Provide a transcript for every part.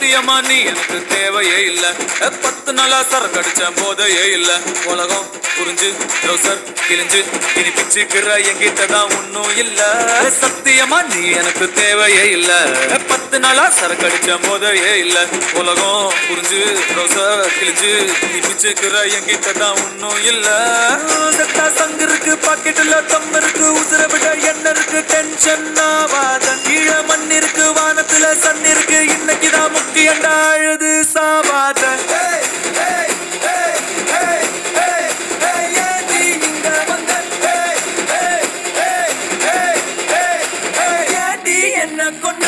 சத்தியமா நீ எனக்கு தேவையே இல்ல ஏ, பத்து நாளா சரக்கு அடிச்ச போதையே இல்ல உலகம் புரிஞ்சு ட்ரௌசர் கிழிஞ்சு இனி பிச்சுக்கிற எங்கிட்ட தான் ஒன்னும் இல்ல சத்தியமா நீ எனக்கு தேவையே இல்ல ஏ, பத்து நாளா சரக்கு அடிச்ச போதையே இல்ல உலகம் புரிஞ்சு ட்ரௌசர் கிழிஞ்சு இனி பிச்சுக்கிற எங்கிட்ட தான் ஒன்னும் இல்ல செத்தா சங்கு இருக்கு பாக்கெட்டுல தம் இருக்கு உசுர விட என்ன இருக்கு டென்ஷன் ஆவாத கீழே மண் இருக்கு வானத்துல சன் இருக்கு இன்னைக்கு தான் முக்கியண்டா அழுது சாவாத என்ன கொண்ட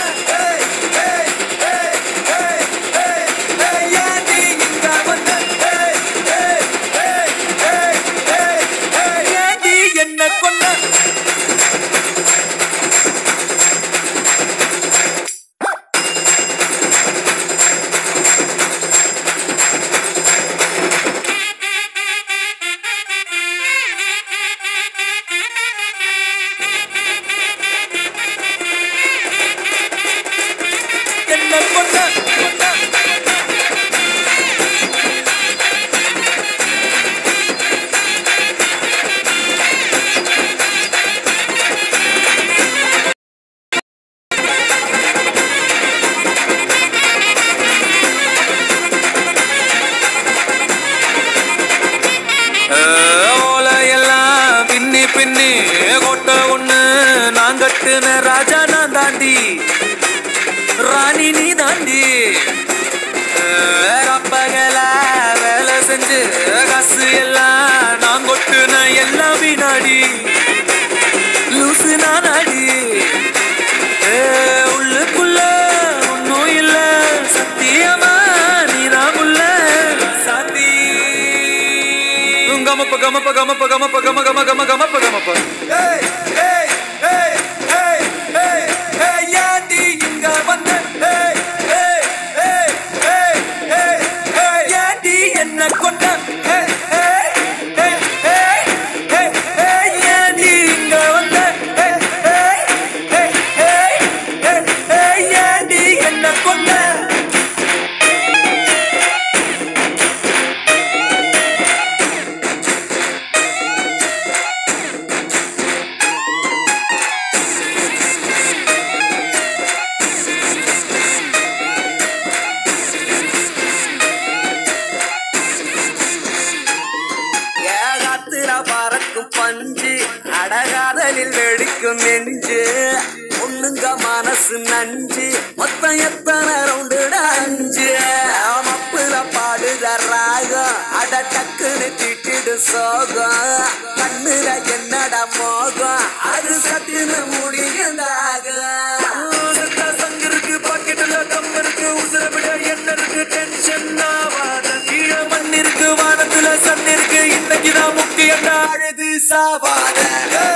ஏண்டி இங்க வந்த ஏண்டி என்ன கொண்ட என்ன கொண்ட கொண்ட ஓலையெல்லாம் பின்னி பின்னி கோட்டை ஒண்ணு நான் கட்டுன ராஜா நான் தாண்டி ராணி நீ தாண்டி அப்பகல வேலை செஞ்சு காசு எல்லாம் நான் கொட்டுன எல்லாம் வினாடி லூசு நானாடி ஏ, உள்ளுக்குள்ள ஒன்னும் இல்ல சத்தியமா நீதான் உள்ள சாத்தி கமப்ப கமப்ப கமப்ப கமப்ப கம கம கம கமப்ப கமப்ப ஏண்டி இங்க வந்த ஏண்டி என்ன கொண்ட ஏண்டி இங்க வந்த ஏண்டி என்ன கொண்ட ஏகாத்திர பறக்கும் பஞ்சு அடகாதலில் வெடிக்கும் நெஞ்சு பொண்ணுங்க மனசு நஞ்சு மொத்தம் எத்தனை ரவுண்டுடா அஞ்சு மப்புல பாடுற ராகம் அட டக்குன்னு திட்டிடு சோகம் கண்ணுல என்னடா மோகம் அது சட்டுன்னு முடியுந்தாகும் செத்தா சங்கு இருக்கு பாக்கெட்டுல கம் இருக்கு உசுர விட என்ன இருக்கு டென்ஷன் ஆவாத கீழே மண் இருக்கு வானத்துல சன் இருக்கு இன்னைக்கு தான் முக்கியம்டா அழுது சாவாத